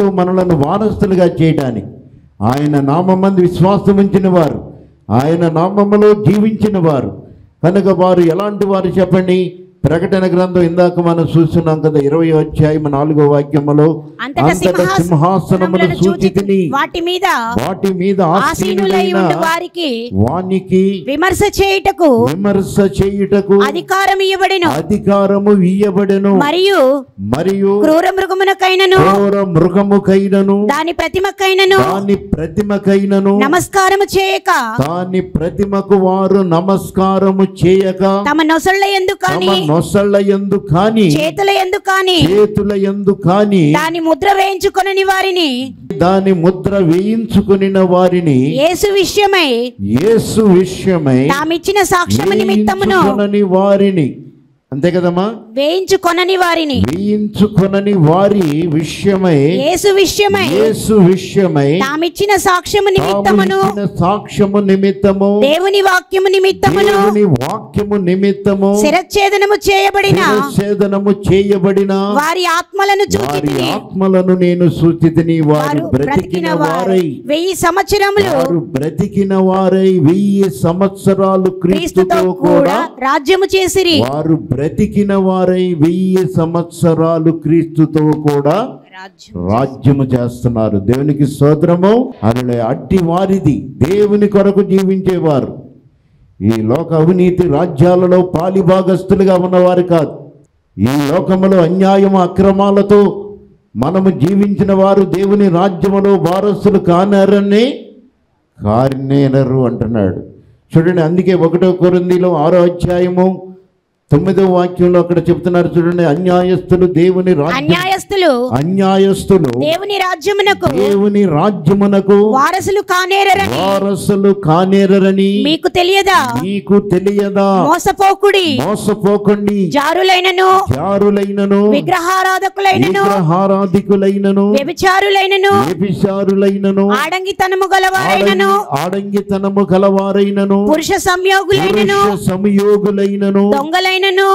రాజ్యములో మనలను వారసులుగా చేయడానికి ఆయన నామందు విశ్వాసం ఉంచిన వారు ఆయన నామములో జీవించిన వారు కనుక వారు ఎలాంటి వారు చెప్పండి ప్రకటన గ్రంథం ఇందాక మనం చూస్తున్నాం కదా ఇరవై అధ్యాయం నాలుగో వాక్యములో అంతటా అంతట సింహాసనమును సింహాసనములను సూచి తిని వాటి మీద వాటి మీద ఆసీనులై ఆసీనులైన ఉండు వారికి వానికి విమర్శ చేయుటకు విమర్శ చేయుటకు అధికారం ఇవ్వబడెను అధికారము ఇయ్యబడెను మరియు మరియు క్రూర మృగమునకైనను ఘోర మృగముకైనను దాని ప్రతిమకైనను దాని ప్రతిమకైనను నమస్కారము చేయక దాని ప్రతిమకు వారు నమస్కారము చేయక తమ నొసళ్ళ ఎందు తమ కాని నొసళ్ళ ఎందు కాని చేతుల ఎందు కాని చేతుల ఎందు కాని దాని ముద్ర వేయించుకొనని వారిని దాని ముద్ర వేయించుకునిన వారిని యేసు విషయమై యేసు విషయమై తామిచ్చిన సాక్ష్యము నిమిత్తమును వేయించుకొనని వారిని అంతే కదమ్మా వేయించుకొనని వారిని వేయించుకొనని వారి విషయమై యేసు విషయమై యేసు విషయమై తామిచ్చిన సాక్ష్యము తాము నిమిత్తమును ఇచ్చిన సాక్ష్యము నిమిత్తము దేవుని వాక్యము నిమిత్తమును దేవుని వాక్యము నిమిత్తము శిరచ్ఛేదనము చేయబడిన ఛేదనము చేయబడిన వారి ఆత్మలను చూచి వారి ఆత్మలను నేను సూచితిని వారు వారు బ్రతికిన వారు వారై వెయ్యి సంవత్సరములు వారు బ్రతికిన వారై వెయ్యి సంవత్సరాలు క్రీస్తుతో క్రీస్తుతో కూడా కూడా రాజ్యము చేసిరి వారు బ్రతికిన వారై వెయ్యి సంవత్సరాలు క్రీస్తుతో కూడా రాజ్యము చేస్తున్నారు దేవునికి స్తోత్రము అలా అట్టి వారిది దేవుని కొరకు జీవించేవారు ఈ లోక అవినీతి రాజ్యాలలో పాలిభాగస్తులుగా ఉన్నవారు కాదు ఈ లోకములో అన్యాయం అక్రమాలతో మనము జీవించిన వారు దేవుని రాజ్యములో వారసులు కానారని కారినేనరు అంటున్నాడు చూడండి అందుకే ఒకటో కొరిందిలో ఆరో అధ్యాయము తొమ్మిదో వాక్యంలో అక్కడ చెప్తున్నారు చూడండి అన్యాయస్తులు దేవుని రాజ్యం అన్యాయస్తులు అన్యాయస్తులు దేవుని రాజ్యమునకు దేవుని రాజ్యమునకు వారసులు కానేరరని వారసులు కానేరని మీకు తెలియదా నీకు తెలియదా మోసపోకుడి మోసపోకండి జారులైనను జారులైనను విగ్రహారాధకులైనను విగ్రహారాధికులైనను వ్యభిచారులైనను వ్యభిచారులైనను ఆడంగితనము గలవారైనను ఆడంగి- ఆడంగితనము కలవారైనను పురుష సంయోగులైనను పురుష సంయోగులైనను దొంగలైనను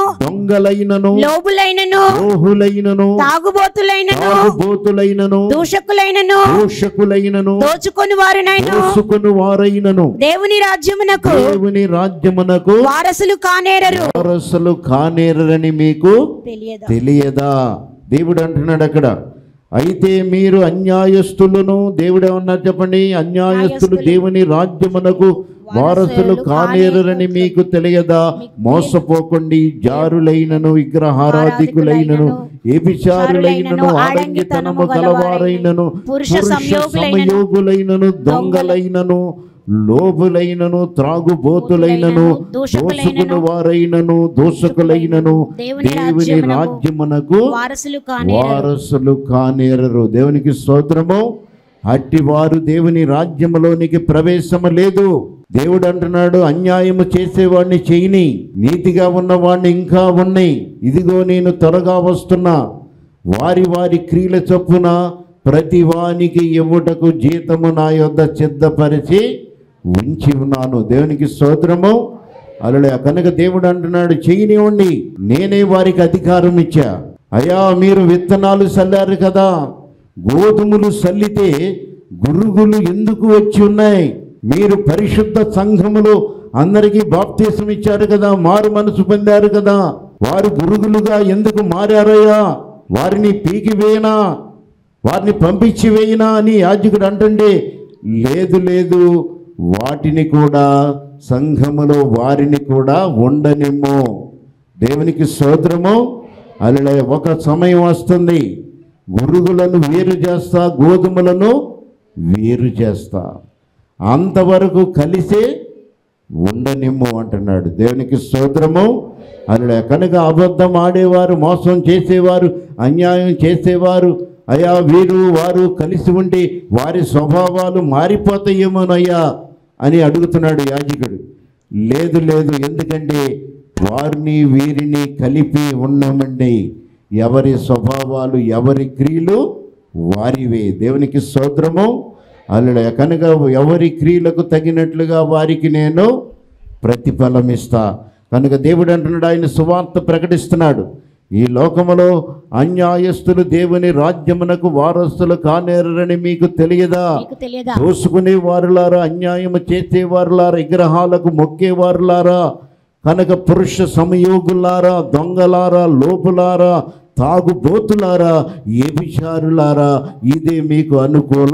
దొంగలైనను లోబులైనను రోహులైనను తాగుబోతులైనను తాగుబోతులైనను దూషకులైనను దోషకులైనను దోచుకొని వారునైను దోసుకుని వారైనను దేవుని రాజ్యమునకు దేవుని రాజ్యమునకు వారసులు కానేరరు వారసులు కానేరని మీకు తెలియదా తెలియదా దేవుడు అంటున్నాడు అక్కడ అయితే మీరు అన్యాయస్తులను దేవుడు ఏమన్నారు చెప్పండి అన్యాయస్తులు దేవుని రాజ్యమునకు వారసులు కానేరని మీకు తెలియదా మోసపోకండి జారులైనను విగ్రహారాధికులైనను ఏపిచారులైనను ఆడంగితనము గలవారైనను పురుష సంయోగులైనను దొంగలైనను లోబులైనను త్రాగుబోతులైనను దోసుకుని వారైనను దోషకులైనను దేవుని దేవుని రాజ్యమునకు వారసులు కానేరరు వారసులు కానేరరు దేవునికి స్తోత్రము అట్టి వారు దేవుని రాజ్యములోనికి ప్రవేశము లేదు దేవుడు అంటున్నాడు అన్యాయము చేసేవాడిని చేయని నీతిగా ఉన్నవాడిని ఇంకా ఉన్నాయి ఇదిగో నేను త్వరగా వస్తున్నా వారి వారి క్రియల చొప్పున ప్రతి వానికి ఇవ్వుటకు జీతము నా యొద్ద సిద్ధపరిచి ఉంచి ఉన్నాను దేవునికి స్తోత్రము అలా కనుక దేవుడు అంటున్నాడు చేయనివ్వండి నేనే వారికి అధికారం ఇచ్చా అయ్యా మీరు విత్తనాలు చల్లారు కదా గోధుమలు చల్లితే గురుగులు ఎందుకు వచ్చి ఉన్నాయి మీరు పరిశుద్ధ సంఘములో అందరికీ బాప్తీసం ఇచ్చారు కదా మారు మనసు పొందారు కదా వారు గురుగులుగా ఎందుకు మారారయ్యా వారిని పీకివేయనా వారిని పంపించి వేయినా అని యాజకుడు అంటుండే లేదు లేదు వాటిని కూడా సంఘములో వారిని కూడా ఉండనిమ్ము దేవునికి స్తోత్రము అలా ఒక సమయం వస్తుంది గురుగులను వేరు చేస్తా గోధుమలను వేరు చేస్తా అంతవరకు కలిసే ఉండనిమ్ము అంటున్నాడు దేవునికి స్తోత్రము అలా కనుక అబద్ధం ఆడేవారు మోసం చేసేవారు అన్యాయం చేసేవారు అయ్యా వీరు వారు కలిసి ఉండి వారి స్వభావాలు మారిపోతాయేమోనయ్యా అని అడుగుతున్నాడు యాజకుడు లేదు లేదు ఎందుకంటే వారిని వీరిని కలిపి ఉన్నామండి ఎవరి స్వభావాలు ఎవరి క్రియలు వారివే దేవునికి స్తోత్రము అలా కనుక ఎవరి క్రియలకు తగినట్లుగా వారికి నేను ప్రతిఫలం ఇస్తా కనుక దేవుడు అంటున్నాడు ఆయన సువార్త ప్రకటిస్తున్నాడు ఈ లోకములో అన్యాయస్తులు దేవుని రాజ్యమునకు వారసులు కానేరని మీకు తెలియదా మీకు తెలియదా దోసుకునే వారులారా అన్యాయము చేసేవారులారా విగ్రహాలకు మొక్కేవారులారా కనుక పురుష సంయోగులారా దొంగలారా లోపులారా తాగుబోతులారా ఏభిచారులారా ఇదే మీకు అనుకూల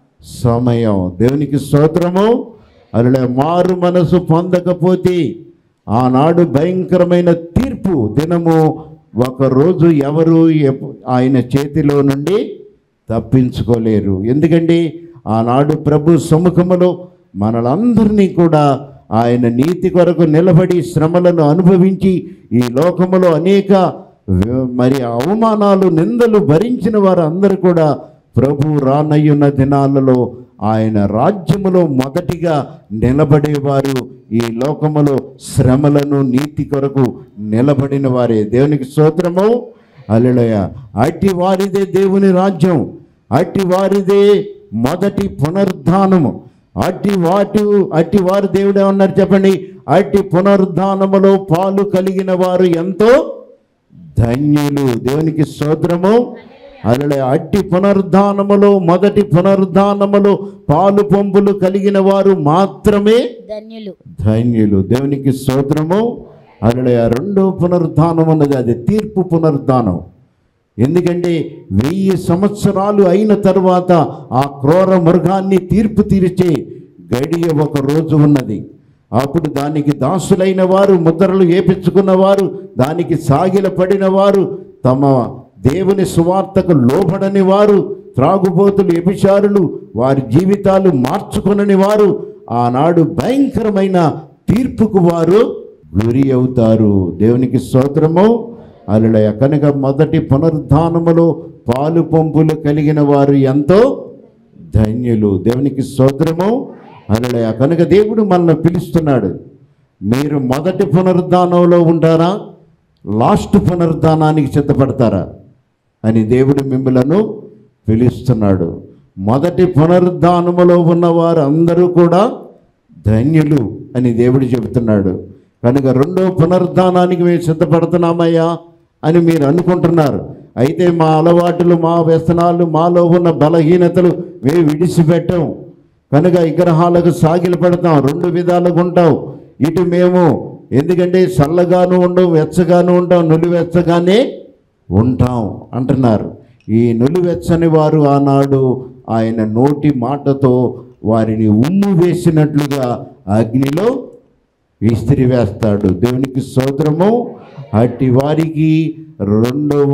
సమయం దేవునికి స్తోత్రము అలా మారు మనసు పొందకపోతే ఆనాడు భయంకరమైన తీర్పు దినము ఒకరోజు ఎవరు ఎప్పు- ఆయన చేతిలో నుండి తప్పించుకోలేరు ఎందుకంటే ఆనాడు ప్రభు సముఖములో మనలందరినీ కూడా ఆయన నీతి కొరకు నిలబడి శ్రమలను అనుభవించి ఈ లోకములో అనేక వ- మరి అవమానాలు నిందలు భరించిన వారు అందరూ కూడా ప్రభు రానయ్యున్న దినాలలో ఆయన రాజ్యములో మొదటిగా నిలబడేవారు ఈ లోకములో శ్రమలను నీతి కొరకు నిలబడిన వారే దేవునికి స్తోత్రము అల్లెలయ అట్టి వారిదే దేవుని రాజ్యం అట్టి వారిదే మొదటి పునరుద్ధానము అట్టి వాటి అట్టి వారు దేవుడు ఏమన్నారు చెప్పండి అట్టి పునరుద్ధానములో పాలు కలిగిన వారు ఎంతో ధన్యులు దేవునికి స్తోత్రము అలా అట్టి పునరుద్ధానములో మొదటి పునరుద్ధానములో పాలు పంపులు కలిగిన వారు మాత్రమే ధన్యులు ధన్యులు దేవునికి స్తోత్రము అలా రెండో పునరుద్ధానం ఉన్నది అది తీర్పు పునరుద్ధానం ఎందుకంటే వెయ్యి సంవత్సరాలు అయిన తర్వాత ఆ క్రూర మృగాన్ని తీర్పు తీర్చే గడియ ఒక రోజు ఉన్నది అప్పుడు దానికి దాసులైన వారు ముద్రలు ఏపించుకున్న వారు దానికి సాగిల పడిన వారు తమ దేవుని సువార్తకు లోబడని వారు త్రాగుబోతులు ఎపిచారులు వారి జీవితాలు మార్చుకొనని వారు ఆనాడు భయంకరమైన తీర్పుకు వారు గురి అవుతారు దేవునికి స్తోత్రము అలడయ కనుక మొదటి పునరుద్ధానములో పాలు పంపులు కలిగిన వారు ఎంతో ధన్యులు దేవునికి స్తోత్రము అలడయ కనుక దేవుడు మనల్ని పిలుస్తున్నాడు మీరు మొదటి పునరుద్ధానంలో ఉంటారా లాస్ట్ పునరుద్ధానానికి సిద్ధపడతారా అని దేవుడు మిమ్మలను పిలుస్తున్నాడు మొదటి పునరుద్ధానములో ఉన్నవారు అందరూ కూడా ధన్యులు అని దేవుడు చెబుతున్నాడు కనుక రెండో పునరుద్ధానానికి మేము సిద్ధపడుతున్నామయ్యా అని మీరు అనుకుంటున్నారు అయితే మా అలవాటులు మా వ్యసనాలు మాలో ఉన్న బలహీనతలు మేము విడిచిపెట్టాం కనుక విగ్రహాలకు సాగిలు పెడతాం రెండు విధాలుగా ఉంటాం ఇటు మేము ఎందుకంటే చల్లగాను ఉండవు వెచ్చగాను ఉంటాం నులివెచ్చగానే ఉంటాం అంటున్నారు ఈ నులివెచ్చని వారు ఆనాడు ఆయన నోటి మాటతో వారిని ఉమ్ము వేసినట్లుగా అగ్నిలో విసిరి వేస్తాడు దేవునికి స్తోత్రము అట్టి వారికి రెండవ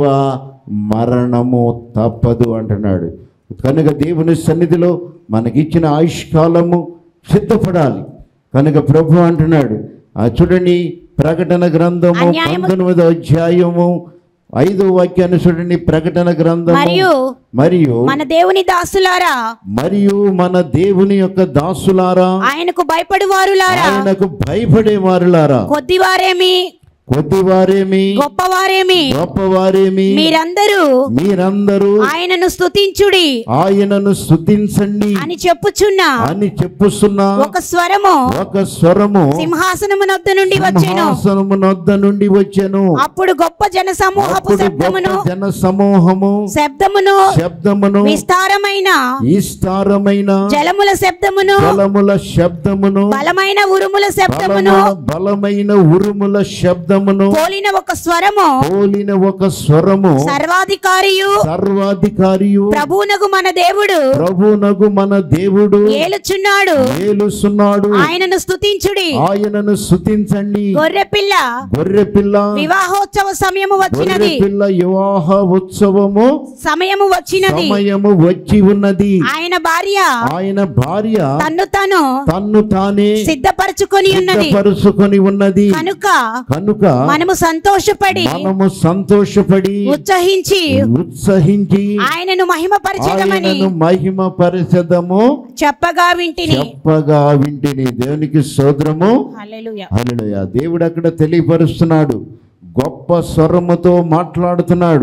మరణము తప్పదు అంటున్నాడు కనుక దేవుని సన్నిధిలో మనకిచ్చిన ఆయుష్కాలము సిద్ధపడాలి కనుక ప్రభు అంటున్నాడు ఆ చూడండి ప్రకటన గ్రంథము అన్యాయము- పంతొమ్మిదో అధ్యాయము ఐదో వాక్యాన్ని చూడండి ప్రకటన గ్రంథము మరియు మరియు మన దేవుని దాసులారా మరియు మన దేవుని యొక్క దాసులారా ఆయనకు భయపడువారులారా ఆయనకు భయపడేవారులారా కొద్దివారేమి కొద్దివారేమి గొప్పవారేమి గొప్పవారేమి మీరందరూ మీరందరూ ఆయనను స్తుతించుడి ఆయనను స్తుతించండి అని చెప్పుచున్న అని చెప్పుస్తున్న ఒక స్వరము ఒక స్వరము సింహాసనమునొద్ద నుండి వచ్చెను సింహాసనము నొద్ద నుండి వచ్చెను అప్పుడు గొప్ప జన సమూహపు అప్పుడు శబ్దమును గొప్ప జన సమూహము శబ్దమును శబ్దమును విస్తారమైన విస్తారమైన జలముల శబ్దమును జలముల శబ్దమును బలమైన ఉరుముల శబ్దమును బలముల- బలమైన ఉరుముల శబ్దమును పోలిన ఒక స్వరము పోలిన ఒక స్వరము సర్వాధికారియు సర్వాధికారియు ప్రభువునకు మన దేవుడు ప్రభునగు మన దేవుడు ఏలుచున్నాడు ఏలుస్తున్నాడు ఆయనను స్తుతించుడి ఆయనను స్తుతించండి గొర్రెపిల్ల గొర్రె పిల్ల వివాహోత్సవ సమయము గొర్రె వచ్చినది పిల్ల వివాహ ఉత్సవము సమయము వచ్చినది సమయము వచ్చి ఉన్నది ఆయన భార్య ఆయన భార్య తన్ను తను తన్ను తానే సిద్ధపరచుకొని ఉన్నది సిద్ధపరుచుకొని ఉన్నది కనుక కనుక మనము సంతోషపడి మనము సంతోషపడి ఉత్సహించి ఉత్సహించి ఆయనను మహిమపరచదమని ఆయనను మహిమ పరిచదము చెప్పగా వింటిని చెప్పగా వింటిని దేవునికి సోదరము హల్లెలూయా హల్లెలూయా దేవుడు అక్కడ తెలియపరుస్తున్నాడు గొప్ప స్వరముతో మాట్లాడుతున్నాడు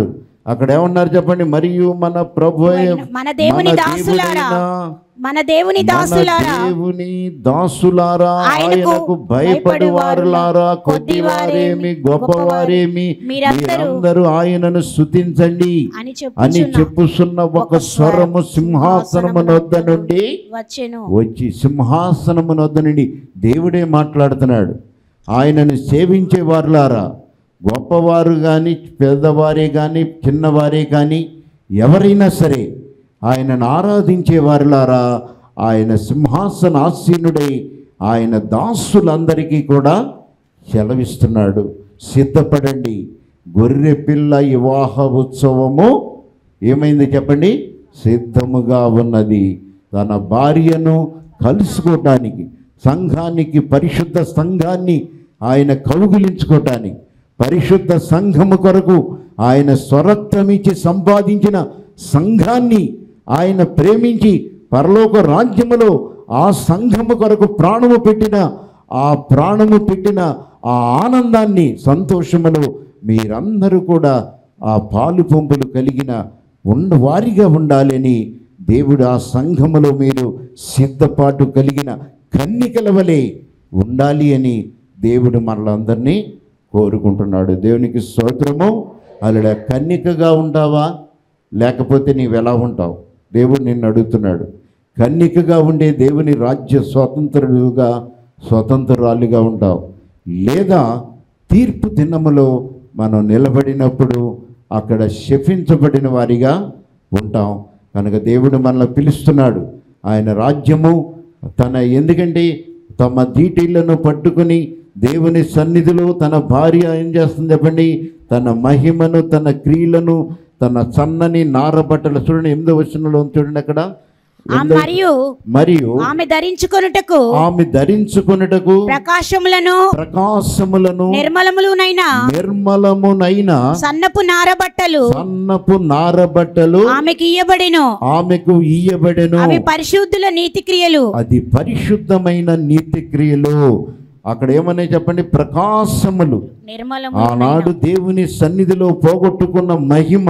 అక్కడ ఏమన్నారు చెప్పండి మరియు మన ప్రభు అయిన- మన దేవుని మన దాసులారా దేవుడైన మన దేవుని మన దాసులారా దేవుని దాసులారా ఆయనకు ఆయనకు భయపడి వారులారా కొద్దివారేమి గొప్పవారేమి మీరందరూ మీరందరూ ఆయనను స్తుతించండి అని అని చెప్పుచున్న చెప్పుచున్న ఒక స్వరము సింహాసనము నొద్ద నుండి వచ్చెను వచ్చి సింహాసనము నొద్ద నుండి దేవుడే మాట్లాడుతున్నాడు ఆయనను సేవించే వారులారా గొప్పవారు కానీ పెద్దవారే కానీ చిన్నవారే కానీ ఎవరైనా సరే ఆయనను ఆరాధించే వారులారా ఆయన సింహాసన ఆసీనుడై ఆయన దాసులందరికీ కూడా సెలవిస్తున్నాడు సిద్ధపడండి గొర్రె పిల్ల వివాహ ఉత్సవము ఏమైంది చెప్పండి సిద్ధముగా ఉన్నది తన భార్యను కలుసుకోవటానికి సంఘానికి పరిశుద్ధ సంఘాన్ని ఆయన కౌగులించుకోవటానికి పరిశుద్ధ సంఘము కొరకు ఆయన స్వరక్తమిచ్చి సంపాదించిన సంఘాన్ని ఆయన ప్రేమించి పరలోక రాజ్యములో ఆ సంఘము కొరకు ప్రాణము పెట్టిన ఆ ప్రాణము పెట్టిన ఆ ఆనందాన్ని సంతోషములో మీరందరూ కూడా ఆ పాలు పంపులు కలిగిన ఉండ వారిగా ఉండాలని దేవుడు ఆ సంఘములో మీరు సిద్ధపాటు కలిగిన కన్నికల వలె ఉండాలి అని దేవుడు మనలందరినీ కోరుకుంటున్నాడు దేవునికి స్తోత్రము అలా కన్నికగా ఉంటావా లేకపోతే నీవు ఎలా ఉంటావు దేవుడు నిన్ను అడుగుతున్నాడు కన్నికగా ఉండే దేవుని రాజ్య స్వతంత్రులుగా స్వతంత్రాలుగా ఉంటావు లేదా తీర్పు దినములో మనం నిలబడినప్పుడు అక్కడ శపించబడిన వారిగా ఉంటాం కనుక దేవుడు మనల్ని పిలుస్తున్నాడు ఆయన రాజ్యము తన ఎందుకంటే తమ దీటిళ్లను పట్టుకుని దేవుని సన్నిధిలో తన భార్య ఏం చేస్తుంది చెప్పండి తన మహిమను తన క్రియలను తన సన్నని నారబట్టలు చూడండి ఎనిమిదో వచనంలో ఉంది చూడండి అక్కడ ఆ మరియు మరియు ఆమె ధరించుకొనుటకు ఆమె ధరించుకొనుటకు ప్రకాశములను ప్రకాశములను నిర్మలములునైన నిర్మలమునైన సన్నపు నారబట్టలు సన్నపు నారబట్టలు ఆమెకి ఇయ్యబడెను ఆమెకు ఇయ్యబడెను అవి పరిశుద్ధుల నీతి క్రియలు అది పరిశుద్ధమైన నీతి క్రియలు అక్కడ ఏమన్నా చెప్పండి ప్రకాశములు నిర్మలము ఆనాడు దేవుని సన్నిధిలో పోగొట్టుకున్న మహిమ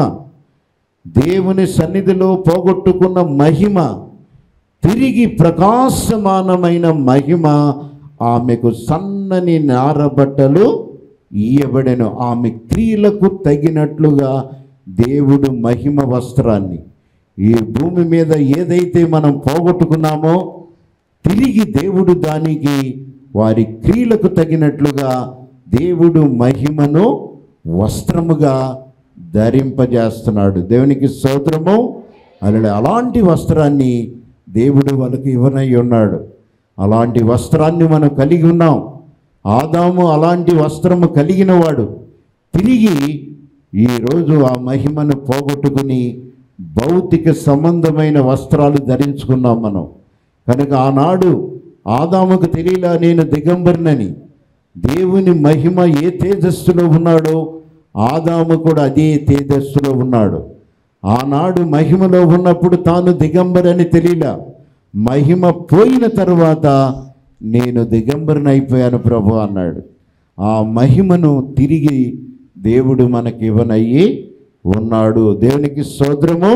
దేవుని సన్నిధిలో పోగొట్టుకున్న మహిమ తిరిగి ప్రకాశమానమైన మహిమ ఆమెకు సన్నని నారబట్టలు ఇయ్యబడెను ఆమె క్రియలకు తగినట్లుగా దేవుడు మహిమ వస్త్రాన్ని ఈ భూమి మీద ఏదైతే మనం పోగొట్టుకున్నామో తిరిగి దేవుడు దానికి వారి క్రియలకు తగినట్లుగా దేవుడు మహిమను వస్త్రముగా ధరింపజేస్తున్నాడు దేవునికి స్తోత్రము అలా అలాంటి వస్త్రాన్ని దేవుడు వాళ్ళకి ఇవ్వనై ఉన్నాడు అలాంటి వస్త్రాన్ని మనం కలిగి ఉన్నాం ఆదాము అలాంటి వస్త్రము కలిగిన వాడు తిరిగి ఈరోజు ఆ మహిమను పోగొట్టుకుని భౌతిక సంబంధమైన వస్త్రాలు ధరించుకున్నాం మనం కనుక ఆనాడు ఆదాముకు తెలియలా నేను దిగంబరినని దేవుని మహిమ ఏ తేజస్సులో ఉన్నాడో ఆదాము కూడా అదే తేజస్సులో ఉన్నాడు ఆనాడు మహిమలో ఉన్నప్పుడు తాను దిగంబరని తెలియలా మహిమ పోయిన తరువాత నేను దిగంబరని అయిపోయాను ప్రభు అన్నాడు ఆ మహిమను తిరిగి దేవుడు మనకి ఇవ్వనయ్యి ఉన్నాడు దేవునికి సోదరము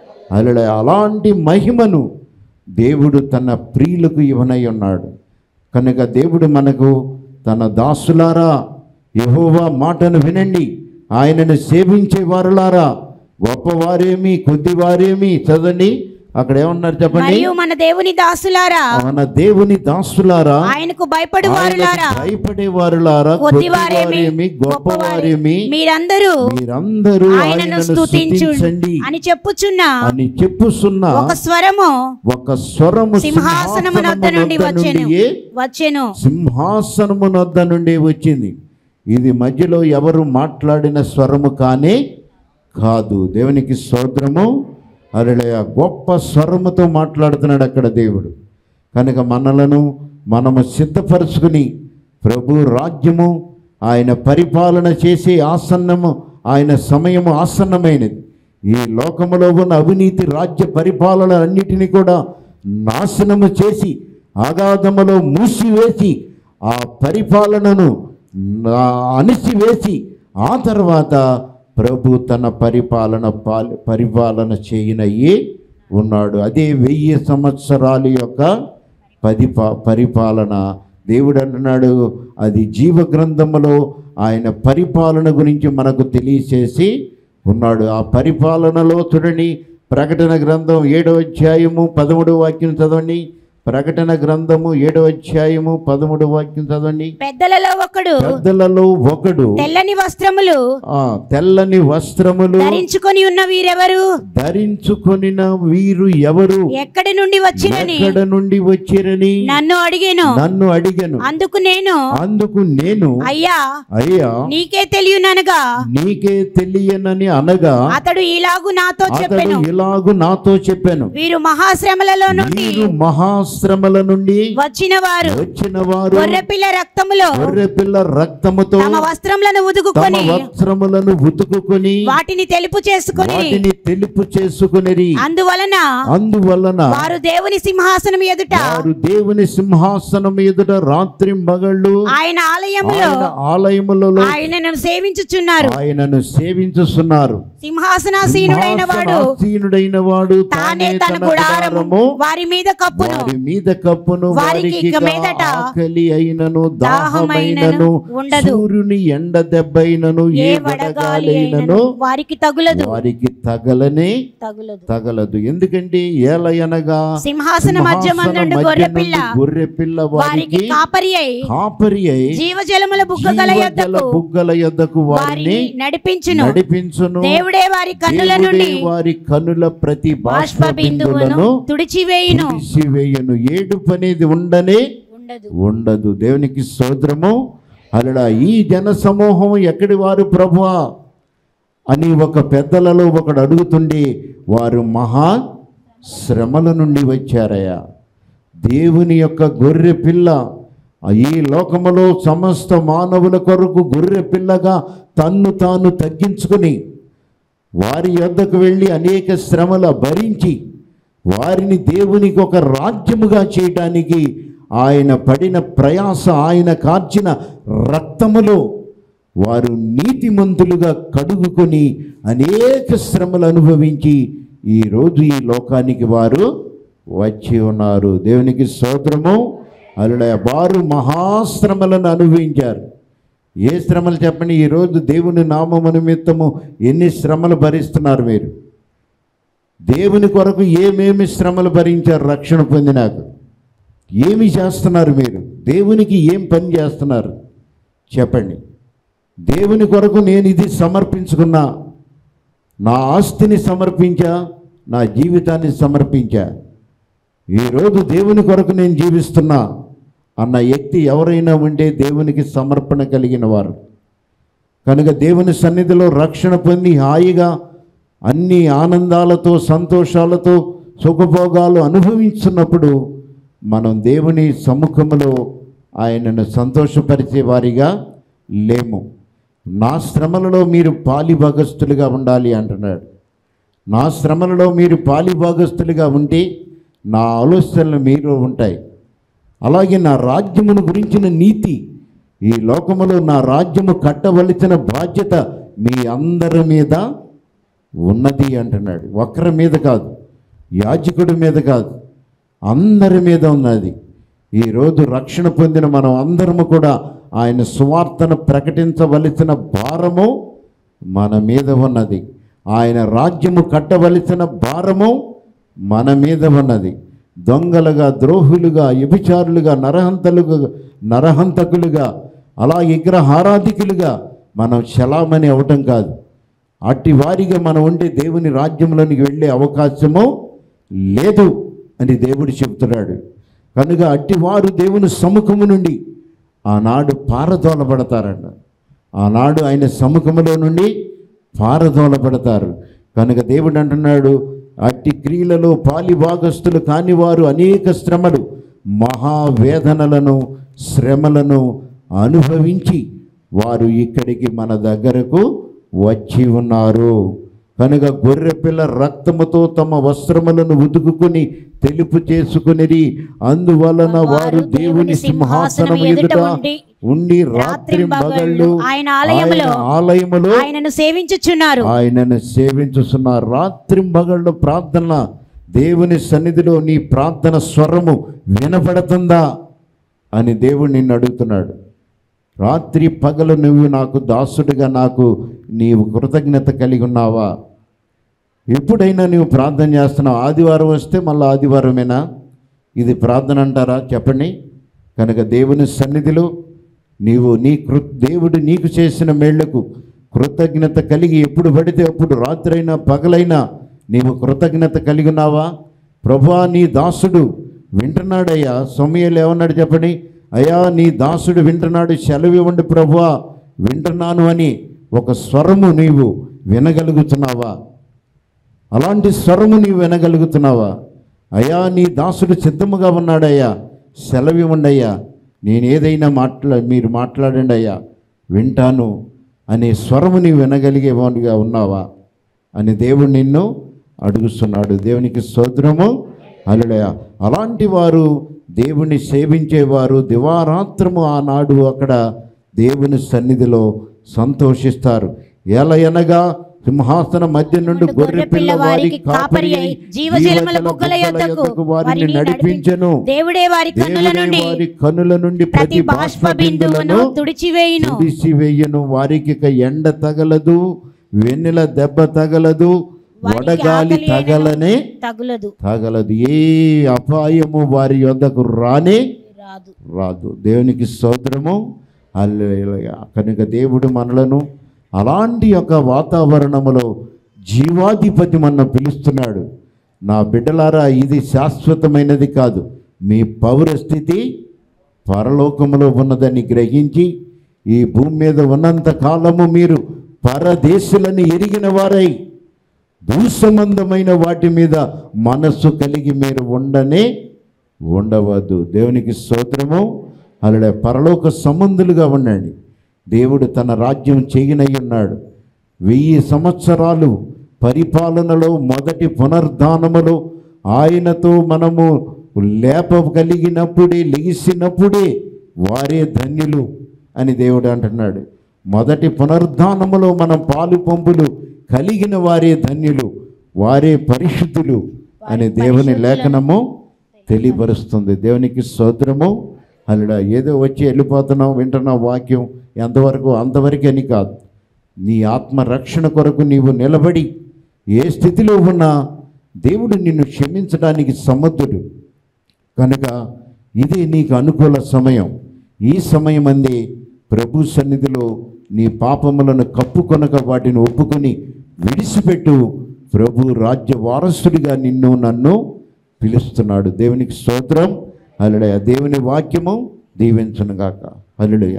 అలా అలాంటి మహిమను దేవుడు తన ప్రియులకు ఇవ్వనై ఉన్నాడు కనుక దేవుడు మనకు తన దాసులారా యెహోవా మాటను వినండి ఆయనను సేవించే వారులారా గొప్పవారేమి కొద్దివారేమి చదవండి అక్కడ ఏమన్నారు చెప్పండి మరియు మన దేవుని దాసులారా మన దేవుని దాసులారా ఆయనకు భయపడు వారులారా ఆయనకు భయపడే వారులారా కొద్దివారేమి కొద్దివారేమి గొప్పవారేమి మీరందరూ మీరందరూ ఆయనను ఆయనను స్తుతించు స్తుతించండి అని చెప్పుచున్న అని చెప్పుస్తున్న ఒక స్వరము ఒక స్వరము సింహాసనము నొద్ద నుండి వచ్చెను నుండియే వచ్చెను సింహాసనము నొద్ద నుండి వచ్చింది ఇది మధ్యలో ఎవరు మాట్లాడిన స్వరము కానే కాదు దేవునికి స్తోత్రము అరళయ గొప్ప స్వరముతో మాట్లాడుతున్నాడు అక్కడ దేవుడు కనుక మనలను మనము సిద్ధపరచుకుని ప్రభు రాజ్యము ఆయన పరిపాలన చేసే ఆసన్నము ఆయన సమయము ఆసన్నమైనది ఈ లోకములో ఉన్న అవినీతి రాజ్య పరిపాలన అన్నిటినీ కూడా నాశనము చేసి అగాధములో మూసివేసి ఆ పరిపాలనను నా- అణిసివేసి ఆ తర్వాత ప్రభు తన పరిపాలన పాలి పరిపాలన చేయనయ్యి ఉన్నాడు అదే వెయ్యి సంవత్సరాల యొక్క పరిపా పరిపాలన దేవుడు అంటున్నాడు అది జీవ గ్రంథములో ఆయన పరిపాలన గురించి మనకు తెలియచేసి ఉన్నాడు ఆ పరిపాలనలో చూడండి ప్రకటన గ్రంథం ఏడో అధ్యాయము పదమూడు వాక్యం చదవండి ప్రకటన గ్రంథము ఏడో అధ్యాయము పదమూడు వాక్యం చదవండి పెద్దలలో ఒకడు పెద్దలలో ఒకడు తెల్లని వస్త్రములు ఆ తెల్లని వస్త్రములు ధరించుకొని ఉన్న వీరెవరు ధరించుకొనిన వీరు ఎవరు ఎక్కడి నుండి వచ్చిరని ఎక్కడ నుండి వచ్చిరని నన్ను అడిగాను నన్ను అడిగను అందుకు నేను అందుకు నేను అయ్యా అయ్యా నీకే తెలియననగా నీకే తెలియనని అనగా అతడు ఇలాగు నాతో అతడు చెప్పెను ఇలాగు నాతో చెప్పాను వీరు మహాశ్రమలలో నుండి వీరు మహాశ్రమల నుండి వచ్చిన వారు వచ్చిన వారు గొర్రెపిల్ల రక్తములో గొర్రె పిల్ల రక్తముతో తమ వస్త్రములను తమ ఉదుకుకొని వస్త్రములను ఉతుకుకొని వాటిని తెలుపు చేసుకొని వాటిని తెలుపు చేసుకుని అందువలన అందువలన వారు దేవుని సింహాసనం ఎదుట వారు దేవుని సింహాసనం ఎదుట రాత్రి మగళ్ళు ఆయన ఆలయములో ఆయన ఆలయములలో ఆయనను సేవించుచున్నారు ఆయనను సేవించుతున్నారు సింహాసనాసీనుడైన వాడు సింహాసనాసీనుడైన వాడు తానే తానే తన తన గుడారము గుడారము వారి మీద కప్పును వారి మీద కప్పును వారికి వారికి ఇక మీదట ఆకలి అయినను దాహమైనను దాహమైనను ఉండదు. సూర్యుని ఎండ దెబ్బైనను ఏ ఏ వడగాలి వడగాలైనను అయినను వారికి తగులదు వారికి తగలనే తగులదు తగలదు ఎందుకంటే ఏలయనగా సింహాసన మధ్యమందుండు గొర్రె పిల్ల గొర్రె పిల్ల వారికి వారికి కాపరి అయి కాపరి అయి జీవజలముల బుగ్గగల జీవజల యొద్దకు బుగ్గల యొద్దకు వారిని వారిని నడిపించును నడిపించును దేవుడే వారి కన్నుల దేవుడే నుండి వారి కనుల ప్రతి బాష్ప బాష్ప బిందువును బిందువులను తుడిచివేయును తీసివేయను ఏడుపు అనేది ఉండనే ఉండదు ఉండదు దేవునికి సోదరము అలడా ఈ జన సమూహం ఎక్కడి వారు ప్రభువా అని ఒక పెద్దలలో ఒకడు అడుగుతుండే వారు మహా శ్రమల నుండి వచ్చారయ్యా దేవుని యొక్క గొర్రె పిల్ల ఈ లోకములో సమస్త మానవుల కొరకు గొర్రె పిల్లగా తన్ను తాను తగ్గించుకుని వారి యొద్దకు వెళ్ళి అనేక శ్రమల భరించి వారిని దేవునికి ఒక రాజ్యముగా చేయటానికి ఆయన పడిన ప్రయాస ఆయన కార్చిన రక్తములో వారు నీతిమంతులుగా కడుగుకొని అనేక శ్రమలు అనుభవించి ఈరోజు ఈ లోకానికి వారు వచ్చి ఉన్నారు దేవునికి స్తోత్రము అలా వారు మహాశ్రమలను అనుభవించారు ఏ శ్రమలు చెప్పండి ఈరోజు దేవుని నామము నిమిత్తము ఎన్ని శ్రమలు భరిస్తున్నారు మీరు దేవుని కొరకు ఏమేమి శ్రమలు భరించారు రక్షణ పొందినాక ఏమి చేస్తున్నారు మీరు దేవునికి ఏం పని చేస్తున్నారు చెప్పండి దేవుని కొరకు నేను ఇది సమర్పించుకున్నా నా ఆస్తిని సమర్పించా నా జీవితాన్ని సమర్పించా ఈరోజు దేవుని కొరకు నేను జీవిస్తున్నా అన్న వ్యక్తి ఎవరైనా ఉంటే దేవునికి సమర్పణ కలిగిన వారు కనుక దేవుని సన్నిధిలో రక్షణ పొంది హాయిగా అన్ని ఆనందాలతో సంతోషాలతో సుఖభోగాలు అనుభవిస్తున్నప్పుడు మనం దేవుని సముఖంలో ఆయనను సంతోషపరిచే వారిగా లేము నా శ్రమలలో మీరు పాలిభాగస్తులుగా ఉండాలి అంటున్నాడు నా శ్రమలలో మీరు పాలిభాగస్తులుగా ఉంటే నా ఆలోచనలు మీరు ఉంటాయి అలాగే నా రాజ్యమును గురించిన నీతి ఈ లోకములో నా రాజ్యము కట్టవలసిన బాధ్యత మీ అందరి మీద ఉన్నది అంటున్నాడు ఒకరి మీద కాదు యాజకుడి మీద కాదు అందరి మీద ఉన్నది ఈరోజు రక్షణ పొందిన మనం అందరము కూడా ఆయన సువార్తను ప్రకటించవలసిన భారము మన మీద ఉన్నది ఆయన రాజ్యము కట్టవలసిన భారము మన మీద ఉన్నది దొంగలుగా ద్రోహులుగా వ్యభిచారులుగా నరహంతలుగా నరహంతకులుగా అలా విగ్రహారాధికులుగా మనం చలామణి అవటం కాదు అట్టి వారిగా మనం ఉండే దేవుని రాజ్యంలోనికి వెళ్ళే అవకాశము లేదు అని దేవుడు చెబుతున్నాడు కనుక అట్టివారు దేవుని సముఖము నుండి ఆనాడు పారదోలబడతారంట ఆనాడు ఆయన సముఖములో నుండి పారదోలబడతారు కనుక దేవుడు అంటున్నాడు అట్టి క్రియలలో పాలిభాగస్తులు కానివారు అనేక శ్రమలు మహావేదనలను శ్రమలను అనుభవించి వారు ఇక్కడికి మన దగ్గరకు వచ్చి ఉన్నారు కనుక గొర్రెపిల్ల రక్తముతో తమ వస్త్రములను ఉతుకుని తెలుపు చేసుకునిరి అందువలన వారు దేవుని సింహాసనం ఎదుట ఉండి రాత్రి పగళ్ళు ఆయన ఆలయములో ఆలయములో ఆయనను సేవించుచున్నారు ఆయనను సేవించుతున్న రాత్రి పగళ్ళు ప్రార్థన దేవుని సన్నిధిలో నీ ప్రార్థన స్వరము వినపడుతుందా అని దేవుడు నిన్ను అడుగుతున్నాడు రాత్రి పగలు నువ్వు నాకు దాసుడిగా నాకు నీవు కృతజ్ఞత కలిగి ఉన్నావా ఎప్పుడైనా నువ్వు ప్రార్థన చేస్తున్నావు ఆదివారం వస్తే మళ్ళీ ఆదివారమేనా ఇది ప్రార్థన అంటారా చెప్పండి కనుక దేవుని సన్నిధిలో నీవు నీ కృ దేవుడు నీకు చేసిన మేళ్లకు కృతజ్ఞత కలిగి ఎప్పుడు పడితే అప్పుడు రాత్రైనా పగలైనా నీవు కృతజ్ఞత కలిగి ఉన్నావా ప్రభా నీ దాసుడు వింటున్నాడయ్యా సొమ్మయ్యలు ఏమన్నాడు చెప్పండి అయ్యా నీ దాసుడు వింటున్నాడు సెలవు ఇవ్వండి ప్రభువా వింటున్నాను అని ఒక స్వరము నీవు వినగలుగుతున్నావా అలాంటి స్వరము నీవు వినగలుగుతున్నావా అయ్యా నీ దాసుడు సిద్ధముగా ఉన్నాడయ్యా సెలవివ్వండి అయ్యా నేను ఏదైనా మాట్లా మీరు మాట్లాడండి అయ్యా వింటాను అనే స్వరము నీవు వినగలిగేవాడిగా ఉన్నావా అని దేవుడు నిన్ను అడుగుతున్నాడు దేవునికి స్తోత్రము అల్లుడయ అలాంటి వారు దేవుని సేవించేవారు దివారాత్రము ఆనాడు అక్కడ దేవుని సన్నిధిలో సంతోషిస్తారు ఎలా అనగా సింహాసనం మధ్య నుండి గొర్రె పిల్ల వారికి కాపరి అయి జీవజలముల బుగ్గల యొద్దకు వారిని నడిపించను దేవుడే వారి కన్నుల దేవుడే నుండి వారి కనుల నుండి ప్రతి ప్రతి బాష్ప బిందువును తుడిచివేయును తుడిసివేయను వారికి ఇక ఎండ తగలదు వెన్నెల దెబ్బ తగలదు వారికి వడగాలి ఆకలి అయినను తగలనే తగులదు తగలదు ఏ అపాయము వారి యొద్దకు రానే రాదు రాదు దేవునికి స్తోత్రము హల్లెలూయా కనుక దేవుడు మనలను అలాంటి యొక్క వాతావరణములో జీవాధిపతి మన పిలుస్తున్నాడు నా బిడ్డలారా ఇది శాశ్వతమైనది కాదు మీ పౌరస్థితి పరలోకములో ఉన్నదని గ్రహించి ఈ భూమి మీద ఉన్నంత కాలము మీరు పరదేశులని ఎరిగిన వారై భూసంబంధమైన వాటి మీద మనస్సు కలిగి మీరు ఉండనే ఉండవద్దు దేవునికి స్తోత్రము అలా పరలోక సంబంధులుగా ఉండండి దేవుడు తన రాజ్యం చేయనై ఉన్నాడు వెయ్యి సంవత్సరాలు పరిపాలనలో మొదటి పునర్ధానములో ఆయనతో మనము లేపగలిగినప్పుడే లెగిసినప్పుడే వారే ధన్యులు అని దేవుడు అంటున్నాడు మొదటి పునర్ధానములో మనం పాలు పంపులు కలిగిన వారే ధన్యులు వారే పరిశుద్ధులు అని దేవుని లేఖనము తెలియపరుస్తుంది దేవునికి స్తోత్రము అల్లుడా ఏదో వచ్చి వెళ్ళిపోతున్నావు వింటున్నావు వాక్యం ఎంతవరకు అంతవరకు అని కాదు నీ ఆత్మ రక్షణ కొరకు నీవు నిలబడి ఏ స్థితిలో ఉన్నా దేవుడు నిన్ను క్షమించడానికి సమర్థుడు కనుక ఇది నీకు అనుకూల సమయం ఈ సమయం అందే ప్రభు సన్నిధిలో నీ పాపములను కప్పుకొనక వాటిని ఒప్పుకొని విడిచిపెట్టు ప్రభు రాజ్య వారసుడిగా నిన్ను నన్ను పిలుస్తున్నాడు దేవునికి స్తోత్రం అల్లుడయ దేవుని వాక్యము దీవించునుగాక అల్లుడయ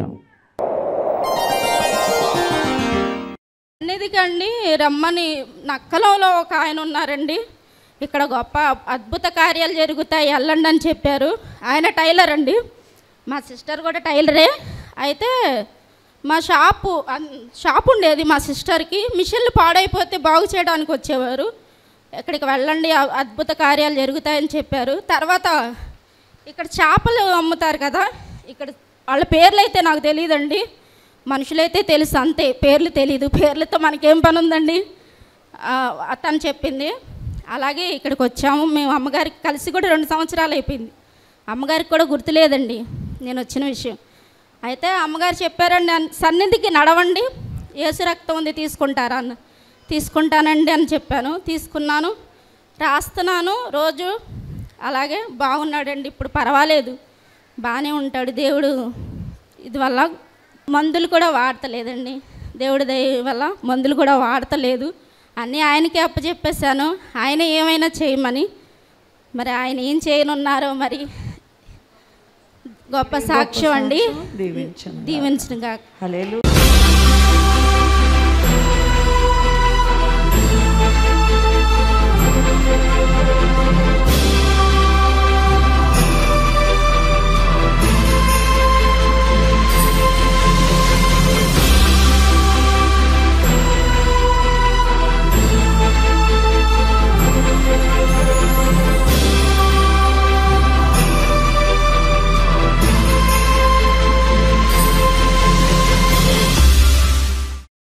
అన్నిదికండి రమ్మని నక్కలంలో ఒక ఆయన ఉన్నారండి ఇక్కడ గొప్ప అద్భుత కార్యాలు జరుగుతాయి వెళ్ళండి అని చెప్పారు ఆయన టైలర్ అండి మా సిస్టర్ కూడా టైలరే అయితే మా షాపు అన్- షాప్ ఉండేది మా సిస్టర్కి మిషన్లు పాడైపోతే బాగు చేయడానికి వచ్చేవారు ఇక్కడికి వెళ్ళండి అ- అద్భుత కార్యాలు జరుగుతాయని చెప్పారు తర్వాత ఇక్కడ చేపలు అమ్ముతారు కదా ఇక్కడ వాళ్ళ పేర్లు అయితే నాకు తెలియదండి మనుషులైతే తెలుసు అంతే పేర్లు తెలీదు పేర్లతో మనకేం పని ఉందండి ఆ, తను చెప్పింది అలాగే ఇక్కడికి వచ్చాము మేము అమ్మగారికి కలిసి కూడా రెండు సంవత్సరాలు అయిపోయింది అమ్మగారికి కూడా గుర్తులేదండి నేను వచ్చిన విషయం అయితే అమ్మగారు చెప్పారండి అన్- సన్నిధికి నడవండి ఏసు రక్తం ఉంది తీసుకుంటారా అన్న తీసుకుంటానండి అని చెప్పాను తీసుకున్నాను రాస్తున్నాను రోజు అలాగే బాగున్నాడండి ఇప్పుడు పర్వాలేదు బాగానే ఉంటాడు దేవుడు ఇది వల్ల మందులు కూడా వాడతలేదండి దేవుడి దయ వల్ల మందులు కూడా వాడతలేదు అన్నీ ఆయనకే అప్పచెప్పేశాను ఆయన ఏమైనా చేయమని మరి ఆయన ఏం చేయనున్నారో మరి గొప్ప సాక్ష్యం అండి దీవించను దీవించిన హల్లెలూయా